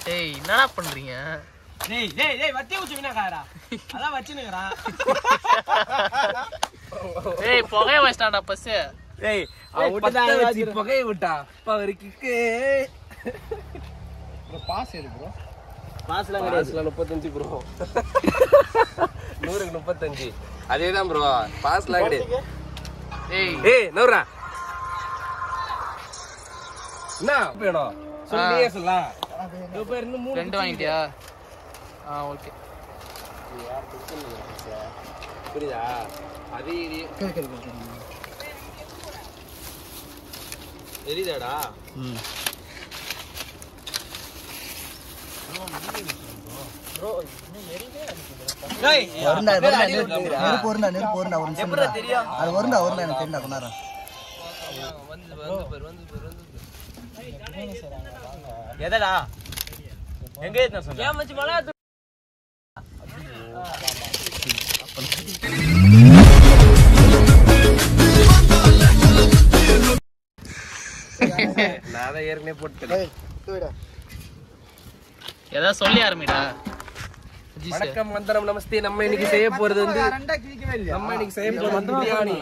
ஏய் என்னடா பண்றீங்க டேய் டேய் டேய் வத்தி ஊச்சி வினாக்காரா அதான் வச்சுனுக்குறான் ஏய் புகைய வச்சிட்டான்டா பஸ் டேய் அவன் பத்த வச்சு புகைய விட்டா அப்ப ஒரு கிக்கு பாஸ் எது ப்ரோ பாஸ்லாம் கிடையாது பாஸ்ல முப்பத்தஞ்சு ப்ரோ நூறுக்கு முப்பத்தஞ்சு அதேதான் ப்ரோ பாஸ்லாம் கிடையாது ஏய் ஏய் நூறா என்ன வேணும் சொல்லியே சொல்லலாம் இப்ப இன்னும் மூணு ரெண்டு வாங்கிட்டியா ஆ ஓகே புரியுதா அது இது தெரியுதாடா டேய் வருண்டா வருண்டா நெருப்பு நெருப்பு வருண்டா நெருப்பு வருண்டா ஒரு நிமிஷம் இருடா. அது வருண்டா வருண்டா எனக்கு தெரியுண்டா கொண்டாடுறேன் வந்து வந்து பாரு வந்து பாரு வந்து பாரு எதடா எங்க ஏத்துன சொன்ன ஏன் மச்சி மலை நான் தான் ஏற்கனவே போட்டுட்டேன் ஏதாவது சொல்லி ஆரம்பிடா ஜி சார் வணக்கம் வந்தனம் நமஸ்தே நம்ம இன்னைக்கு செய்ய போறது வந்து நம்ம இன்னைக்கு செய்ய போறது வந்து பிரியாணி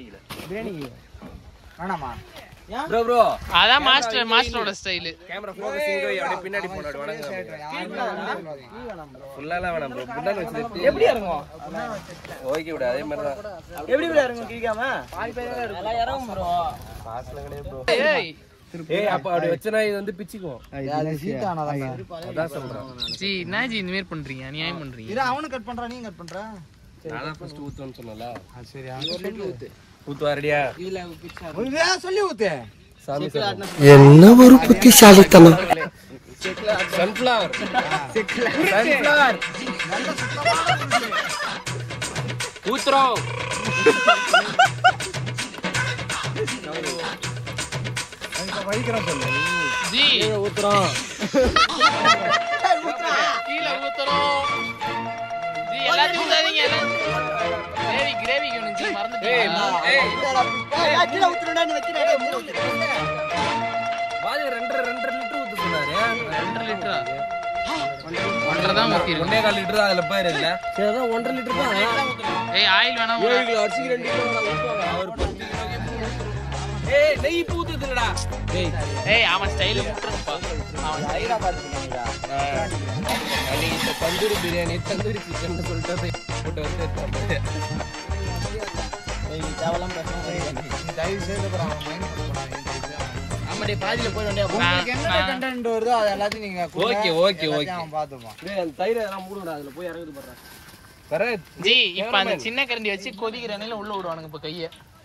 வேணாமா ப்ரோ ப்ரோ அதான் மாஸ்டர் மாஸ்டரோட ஸ்டைலு கேமரா ஃபோக்கஸிங் அப்படியே பின்னாடி போனாடு வணக்கம் ஃபுல்லாலாம் வேணாம் ப்ரோ முன்னாடி வச்சு எப்படி இறங்கும் ஓகே விட அதே மாதிரி தான் எப்படி இப்படி இறங்கும் கிழிக்காம நல்லா இறங்கும் ப்ரோ காசுல கிடையாது ப்ரோ ஏய் ஏய் அப்ப அப்படி வச்சனா இது வந்து பிச்சிக்கும் அதான் சொல்றேன் ஜி என்ன ஜி இந்த மாதிரி பண்றீங்க நியாயம் பண்றீங்க அவனு கட் பண்றான் நீங்க கட் பண்ற நான் தான் ஃபர்ஸ்ட் ஊத்துவேன்னு சொன்னல சரி ஊத்துவா ரெடியா சொல்லி ஊத்து சாமி என்ன ஒரு புத்திசாலித்தனம் சன்ஃப்ளவர் சன்ஃப்ளவர் ஊத்துறோம் வலிக்கிறான் சொல்லு ஜி ஊத்துறோம் கீழே ஊத்துறோம் ஜி எல்லாத்தையும் ஊத்தாதீங்க கிரேவி கிரேவிக்கு ஒன்று ஜி ஏய் மறந்துட்டீங்களா ஏய் கீழே ஊத்துறடா நீ வைக்கிறா வாதி ரெண்டரை ரெண்டரை லிட்டர் ஊத்து சொன்னாரு ரெண்டரை லிட்டரா ஒன்றரை தான் ஊத்திருக்கு ஒன்னே கால் லிட்டர் அதுல பேர் இல்ல சரி அதான் ஒன்றரை லிட்டர் தான் ஏய் ஆயில் வேணாம் ஏழு கிலோ அரிசிக்கு ரெண்டு கிலோ ஊற்றுவாங்க அவர் பத்து கிலோக்கு ஏய் நெய் இப்ப ஊத்துதுடா டேய் ஏய் அவன் ஸ்டைலு முட்டுறப்பா அவன் ஐரா பாத்துக்கீங்களா அன்னைக்கு இந்த தந்தூரி பிரியாணி தந்தூரி சிக்கன் சொல்லிட்டு போய் போட்டு வந்து தேவலாம் பேசணும் தயவு செய்து அப்புறம் அவன் மைண்ட் போறான் ஆமாடி பாதியில போய் வேண்டிய உங்களுக்கு என்ன கண்டென்ட் வருதோ அது எல்லாத்தையும் நீங்க கொடுங்க. ஓகே, ஓகே, எல்லாத்தையும் ஓகே. அவன் பாத்துப்பான் அந்த தயிர் அதெல்லாம் மூடுடா அதுல போய் இறங்குது பாடுறேன் வர ஜி இப்ப அந்த சின்ன கரண்டி வச்சு கொதிக்கிற எண்ணெயில உள்ள விடுவானுங்க இப்ப கைய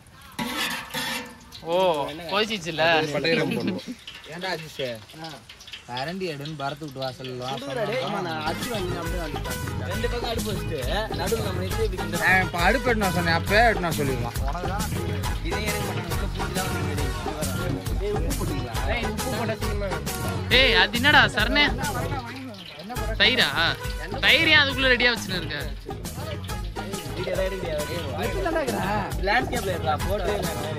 ஓ கொதிச்சிச்சுல பட்டையிரம் போடுவோம் ஏன்டா அஜிஷே கரண்டி எடுன்னு பரத்து விட்டு வாசல் ஆமா நான் அரிசி வாங்கி அப்படியே வாங்கிட்டேன் ரெண்டு பக்கம் அடுப்பு வச்சுட்டு நடுவில் நம்ம நிறுத்தி இப்படி இந்த நான் இப்ப அடுப்பு எடுத்து நான் சொன்னேன் அப்பவே எடுத்து நான் சொல்லிடுவான் இதே எனக்கு பண்ண பூட்டி தான் வாங்கி ஏய் உப்பு போட்டீங்களா ஏய் உப்பு போட்டா சினிமா ஏய் அது என்னடா சரணே தயிரா தயிர் ஏன் அதுக்குள்ள ரெடியா வச்சுன்னு இருக்க வீடியோ தான் எடுக்கலையா லேண்ட்ஸ்கேப்ல இருக்கா போட்டு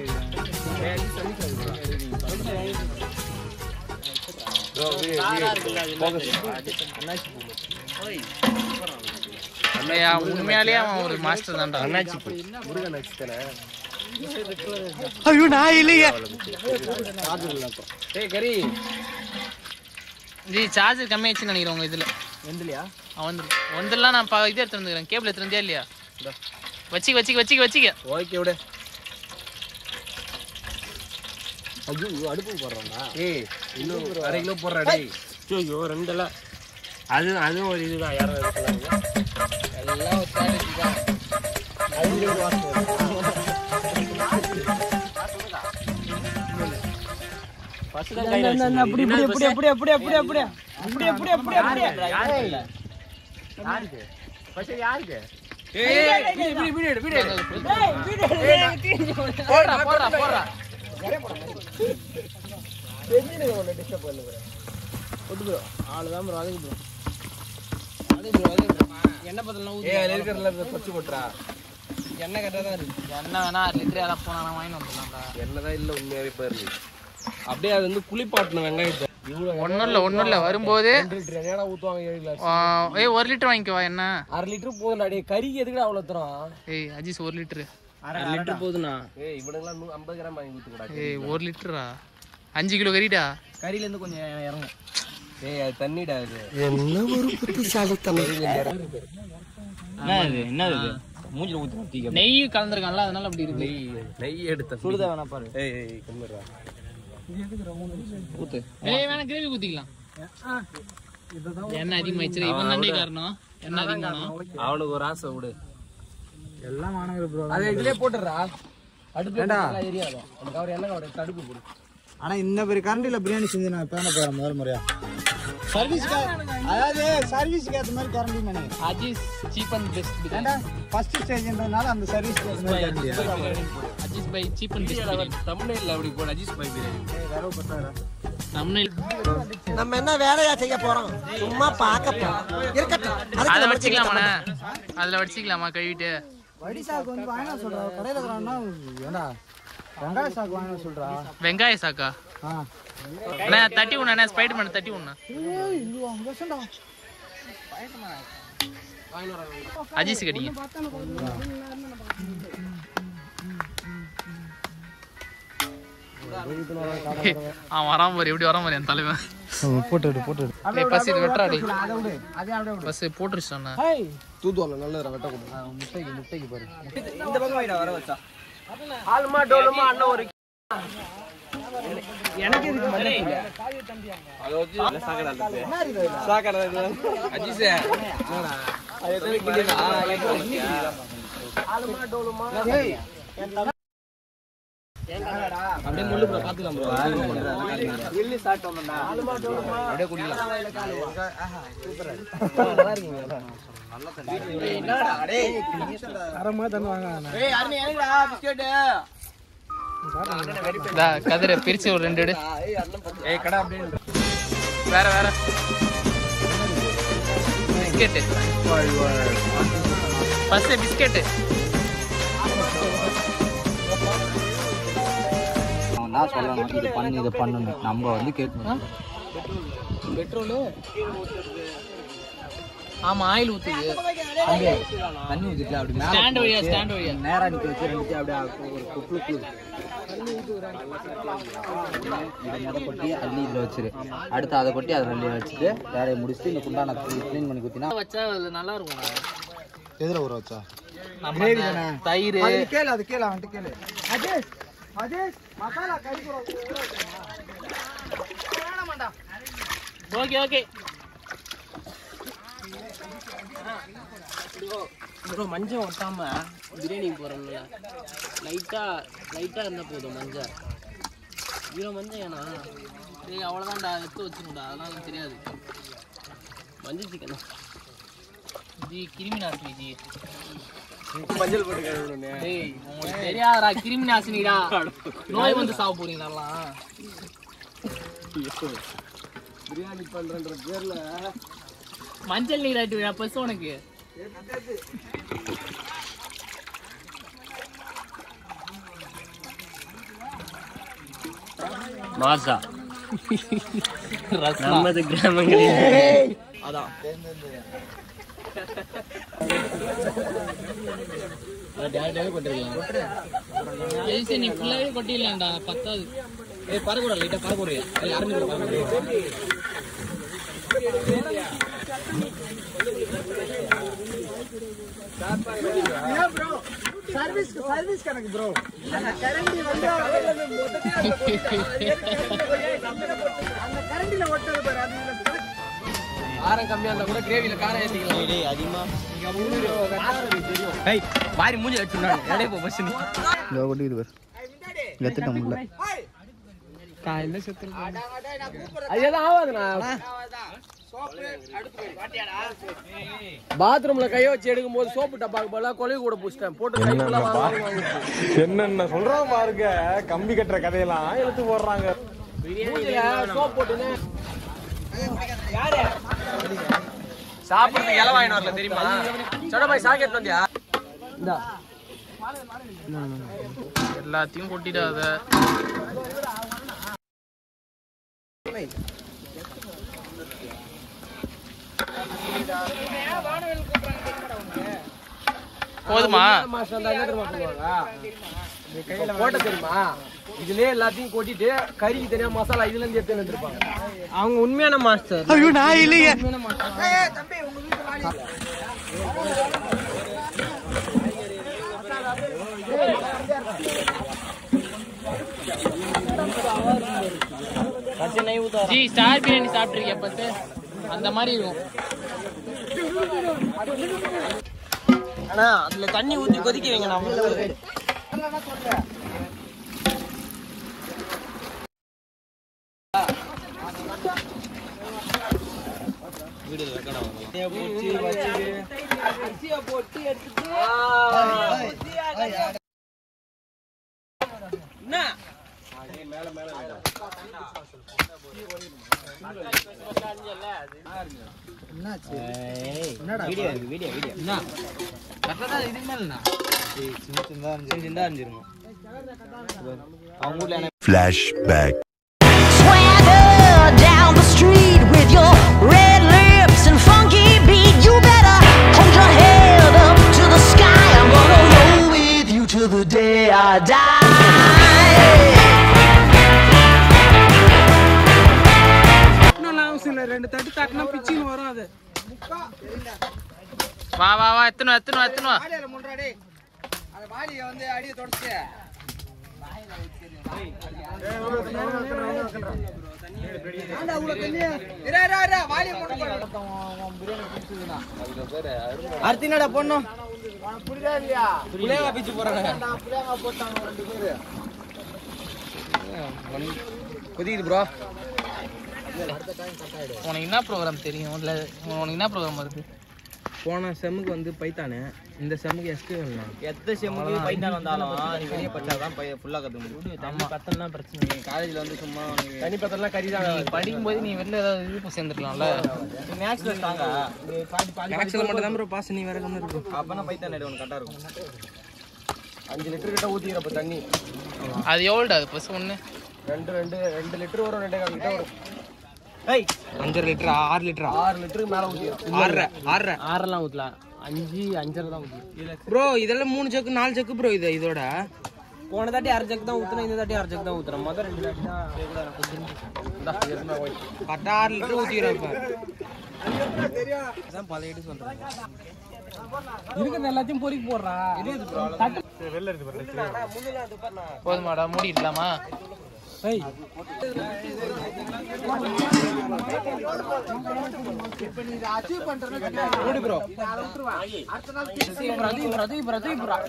இல்லையா உண்மையாலேயே அவன் ஒரு மாஸ்டர் தான்டா அண்ணாச்சி பூ முருகன் அச்சு தானே ஐயோ நான் இல்லையே ஏய் கறி ஜி சார்ஜர் கம்மியாச்சுன்னு நினைக்கிறேன் உங்க இதுல எந்தலையா அவன் ஒன்றெல்லாம் நான் பா இது எடுத்து வந்துக்கிறேன் கேபிள் எடுத்து வந்தியா இல்லையா வச்சிக்க வச்சிக்க வச்சிக்க வச்சிக்க ஓகே விடு ஐயோ அடுப்பு போடுறோம்டா ஏய் இன்னும் அரை கிலோ போடுறா டேய் ஐயோ ரெண்டெல்லாம் அது அதுவும் ஒரு இதுதான் யாரும் இருக்கலாம் எல்லாம் ஒரு strategy தான் அதுல ஒரு வாசம் வரும். First தான் கையில வச்சிருந்தது. அப்படி இப்படி இப்படி இப்படி இப்படி இப்படி இப்படி இப்படி இப்படி இப்படி இப்படி யாருக்கு? யாருக்கு? First யாருக்கு? ஏய் வீடு வீடு வீடு வீடு போடுறா போடுறா போடுறா அவ்வளவுதான் bro, அதுக்கு bro. அதுக்கு bro, அதுக்கு bro. எண்ணெய் பத்தலாம் ஊத்து. ஏய் அதுல இருக்கிறதுல பச்சு போட்டுறா எண்ணெய் கரெக்டா தான் இருக்கு என்ன வேணா லிட்டர் யாரா போனா வாங்கிட்டு வந்துடலாம்டா என்னதான் இல்ல உண்மையாவே பாரு அப்படியே அது வந்து குளிப்பாட்டணும் வெங்காயத்தை ஒன்றும் இல்லை ஒன்றும் இல்லை வரும்போது லிட்டர் என்னடா ஊத்துவாங்க ஏழு கிளாஸ் ஆ, ஏய் ஒரு லிட்டர் வாங்கிக்கவா என்ன அரை லிட்டர் போதும்டா டேய் கறிக்கு எதுக்குடா அவ்வளோ தரோம் ஏய் அஜீஸ் ஒரு லிட்டரு அரை லிட்டர் போதுண்ணா ஏய் இவனுங்களாம் நூ ஐம்பது கிராம் வாங்கி ஊற்றுக்கூடா ஏய் ஒரு லிட்டரா அஞ்சு கிலோ கறிடா கறியிலேருந்து கொஞ்சம் இறங்கும் ஏய் அது தண்ணிடா அது என்ன ஒரு புத்திசாலித்தனம் என்ன இது என்ன இது மூஞ்சில ஊற்றி ஊற்றிக்க நெய் கலந்துருக்கான்ல அதனால அப்படி இருக்கு நெய் நெய் எடுத்த சுடுதா வேணா பாரு ஏய் ஏய் கம்மிடுறா ஊத்து ஏய் வேணா கிரேவி ஊத்திக்கலாம் என்ன அதிகமாயிடுச்சு இவன் தாண்டே காரணம் என்ன அதிகமானா அவனுக்கு ஒரு ஆசை விடு எல்லாம் வானவர் ப்ரோ அதை இதுலயே போட்டுடுறா அடுப்பு எரியாதோ அந்த கவர் என்ன கவர் தடுப்பு போடு ஆனா இந்த பெரிய கரண்டில பிரியாணி செஞ்சு நான் இப்போ போறேன் முதல் முறையா சர்வீஸ்க்கு அதாவது சர்வீஸ்க்கு ஏற்ற மாதிரி கரண்டி மணி அஜீஸ் சீப் அண்ட் பெஸ்ட் ஏன்டா ஃபர்ஸ்ட் ஸ்டேஜ்ன்றதுனால அந்த சர்வீஸ்க்கு ஏற்ற மாதிரி கரண்டி அஜீஸ் பை சீப் அண்ட் பெஸ்ட் தமிழ்ல அப்படி போடு அஜிஸ் பை பிரியாணி தமிழ் நம்ம என்ன வேலையா செய்ய போறோம் சும்மா பார்க்க போறோம் இருக்கட்டும் அதுக்கு அதை நம்ம வடிச்சிக்கலாமாண்ணே அதில் வடிச்சிக்கலாமா கழுவிட்டு வடி சாக்கு வந்து வாங்கினா சொல்றா கடையில் இருக்கிறான்னா ஏண்டா வெங்காய சாக்கு வாங்கினா சொல்றா வெங்காய சாக்கா ஆ அண்ணா தட்டி விண்ணா ஸ்பைடர் மேன் தட்டி விண்ணா ஏய் இது அங்க சொன்னா அஜீஸ் கடிங்க அவன் வராம பாரு எப்படி வராம பாரு என் தலைவன் போட்டு விடு போட்டு விடு ஏய் பஸ் இது வெட்டுறாடி அதை விடு அதே அப்படியே விடு பஸ் போட்டுருச்சு ஹேய் தூதுவல நல்ல வெட்ட கொடு முட்டைக்கு முட்டைக்கு பாரு இந்த பக்கம் வைடா வர வச்சா ஆல்மா டோலுமா அண்ணன் ஒரு எனக்கு இதுக்கு மண்ணு அது வச்சு சாக்கடை அல்லது சாக்கடை அஜிஸே அது எத்தனை கிளியா ஆல்மா டோலுமா ஏய் அப்படியே முள்ளு ப்ரோ பாத்துக்கலாம் ப்ரோ வெள்ளி சாப்பிட்டு வந்தா அப்படியே குடிக்கலாம் அரை தண்ணி வாங்க ஏய் அருண் ஏங்கடா பிஸ்கட் டா கதிரை பிரிச்சு ஒரு ரெண்டு எடு ஏய் கடை அப்படியே வேற வேற பிஸ்கெட்டு ஃபர்ஸ்ட் பிஸ்கெட்டு நான் சொல்லணும் இது பண்ணு இதை பண்ணணும் நம்ம வந்து கேட்கணும் பெட்ரோலு ஆமா ஆயில் ஊத்துது தண்ணி ஊற்றிட்டு அப்படி மேலே ஸ்டாண்ட் வழியா ஸ்டாண்ட் வழியா நேரா நிக்க வச்சு ரெண்டு அப்படியே ஒரு குப்புளுக்கு இதை முத கொட்டி அள்ளி இதில் வச்சிரு அடுத்து அதை கொட்டி அதை அள்ளி வச்சுட்டு வேலையை முடிச்சுட்டு இந்த குண்டான க்ளீன் பண்ணி குத்தினா வச்சா அது நல்லா இருக்கும் எதில் ஊற வச்சா நம்ம அந்த தயிர் கேளு அது கேளு அவன்கிட்ட கேளு அதே அதே மசாலா கறி ஓகே ஓகே ப்ரோ மஞ்சள் ஒட்டாம பிரியாணி போறோம்ல லைட்டா லைட்டா இருந்தா போதும் மஞ்சள் இவ்வளோ மஞ்சள் ஏன்னா டேய் அவ்வளோதான்டா எடுத்து வச்சுக்கோடா அதெல்லாம் எனக்கு தெரியாது மஞ்சள் சிக்கன் ஜி கிருமி நாசினி ஜி மஞ்சள் போட்டு கழுவுறேன் டேய் உங்களுக்கு தெரியாதடா கிருமி நாசினிடா நோய் வந்து சாவ போறீங்களா பிரியாணி பண்றன்ற பேர்ல மஞ்சள் நீர் ஆட்டு விழா பஸ் உனக்கு மாசா ரசம் நமது கிராமங்களில் அதான் ஏய் சரி, நீ ஃபுல்லாவே கொட்டிடலாம்டா பத்தாது ஏய் பறக்கூட லைட்டா பறக்கூட யாருமே பறக்கூட சர்வீஸ் சர்வீஸ் கணக்கு ப்ரோ அந்த கரண்டி வந்து அந்த கரண்டில ஒட்டது பாரு அது இதுல காரம் கம்மியா இருந்தா கூட கிரேவில காரம் ஏத்திக்கலாம் டேய் அதிகமா ஏய் வாரி மூஞ்சி வச்சுனாங்க எடே போ பஸ் நீ இதோ கொட்டிக்குது பாரு எடுத்துட்ட முடியல காலையில செத்து அது எதுவும் ஆகாதுண்ணா பாத்ரூம்ல கைய வச்சு எடுக்கும் போது சோப்பு டப்பாக்கு பதிலா கொலை கூட பூச்சிட்டேன் போட்டு கை ஃபுல்லா வாங்க வாங்க என்னென்ன சொல்றான் பாருங்க கம்பி கட்டுற கதையெல்லாம் எடுத்து போடுறாங்க மூஞ்சில சோப் போட்டுன்னு சாப்பிடுறதுக்கு இலை வாங்கிட்டு வரல தெரியுமா சடபாய் சாக்கெட் வந்தியா இந்தா எல்லாத்தையும் கொட்டிடாத போதுமா மாஸ்டர் வந்தா என்ன தெரியுமா பண்ணுவாங்க இப்ப போட்ட தெரியுமா இதுலயே எல்லாத்தையும் கொட்டிட்டு கறிக்கு தெரியாம மசாலா இதுல இருந்து எடுத்து வந்துருப்பாங்க அவங்க உண்மையான மாஸ்டர் ஐயோ நான் இல்லையே ஜி ஸ்டார் பிரியாணி சாப்பிட்டுருக்கேன் பத்து அந்த மாதிரி இருக்கும் ஆனா அதுல தண்ணி ஊத்தி கொதிக்க வைங்க நான் Flashback. Swagger down the street with your red lips and funky beat. You better hold your head up to the sky. I'm gonna roll with you till the day I die. வா வா வா எத்தனை வா, எத்தனை வா, எத்தனை வா வாளியில முன்றா டேய் அந்த வாளியை வந்து அடியை தொடச்சு அடுத்து என்னடா பொண்ணும் புளியாங்க பிச்சு போறாங்க கொதிக்குது ப்ரோ உனக்கு என்ன ப்ரோக்ராம் தெரியும் இல்ல உனக்கு என்ன ப்ரோக்ராம் வருது போன செம்முக்கு வந்து பைத்தானு இந்த செம்முக்கு எஸ்கே எத்த செம்முக்கு பைத்தான் வந்தாலும் நீ வெளியே படிச்சாதான் ஃபுல்லா கத்துக்க முடியும் தண்ணி பத்தம்னா பிரச்சனை நீ காலேஜ்ல வந்து சும்மா தண்ணி பத்தம்லாம் கறி தான் நீ படிக்கும்போது நீ வெளில ஏதாவது இது சேர்ந்துருக்கலாம்ல மேக்ஸ்ல தாங்க மேக்ஸில் மட்டும் தான் ப்ரோ பாஸ் நீ வேற கம்மி இருக்கும் அப்பனா பைத்தான் உனக்கு கரெக்டா இருக்கும் அஞ்சு லிட்டர் கிட்ட ஊற்றிக்கிறப்ப தண்ணி அது எவ்வளோடா அது பஸ் ஒன்று ரெண்டு ரெண்டு ரெண்டு லிட்டர் வரும் ரெண்டே கால் லிட்டர் வரும் ஏய் அஞ்சரை லிட்டர் ஆறு லிட்டர் ஆறு லிட்டருக்கு மேல ஊற்றிடும் ஆறரை ஆறரை ஆறெல்லாம் ஊற்றலாம் அஞ்சு அஞ்சரை தான் ஊற்றி ப்ரோ இதெல்லாம் மூணு ஜக்கு நாலு ஜக்கு ப்ரோ இது இதோட போன தாட்டி அரை ஜக்கு தான் ஊற்றுனேன் இந்த தாட்டி அரை ஜக்கு தான் ஊற்றுறேன் மொதல் ரெண்டு தாட்டி தான் கரெக்டாக ஆறு லிட்டர் ஊற்றிக்கிறேன் இப்போ தான் பழைய இட்டு சொல்கிறேன் இருக்கிறது எல்லாத்தையும் பொறிக்கு போடுறா போதுமாடா மூடிடலாமா மூடி ப்ரோ பிரதீப் பிரதீப் பிரதீப் ப்ரோ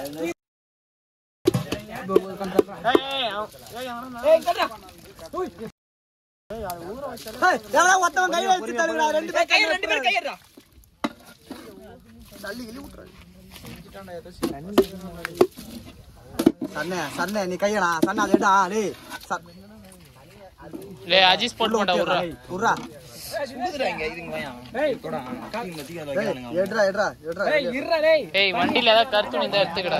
ஒருத்தவன் கை வச்சு தருகிறா ரெண்டு பேர் ரெண்டு பேர் கை சன்னே சன்னே நீ கையடா சன்ன அது எடுடா டேய் சன்- லே அஜிஸ் போட்டு மாட்டா விட்றா உர்ரா ஏய் டேய் எடுடா எடுடா எடுடா ஏய் வண்டியில ஏதாவது கருத்து இருந்தா எடுத்துக்கடா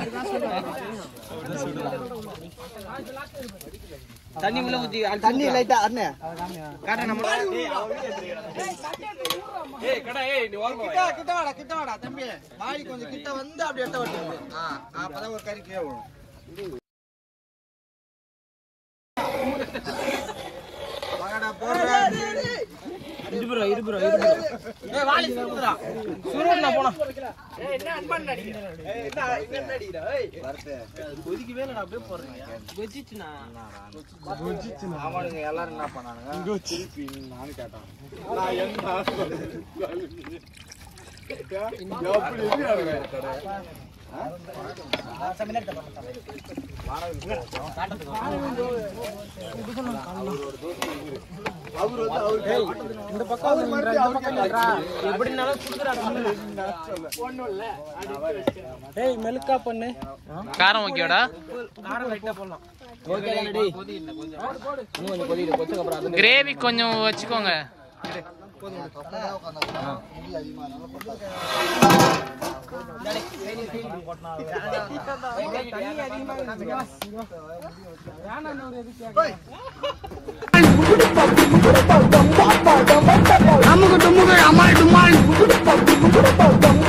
தண்ணி உள்ள ஊற்றி தண்ணி லைட்டா அண்ணே கிட்ட கிட்ட வாடா கிட்ட வாடா தம்பி வாடி கொஞ்சம் கிட்ட வந்து அப்படி எட்ட விட்டு ஆ அப்பதான் ஒரு கறி கீழே விழும் வாடா போடுறா இரு ப்ரோ இரு ப்ரோ இரு ப்ரோ ஏய் வாலி சுருடா சுருடா போனா கொதிச்சுனா அவனுங்க எல்லாரும் என்ன பண்ணானுங்க எப்படினாலும் சுடுறா ஏய் மெலுக்கா பண்ணு காரம் ஓகேடா காரம் லைட்டா போடலாம் ஓகே தானே டேய் இன்னும் கொஞ்சம் கொதிக்குது கொச்சக்கு அப்புறம் அது கிரேவி கொஞ்சம் வச்சுக்கோங்க அமுகு டுமுகு அமால் டுமுகு dum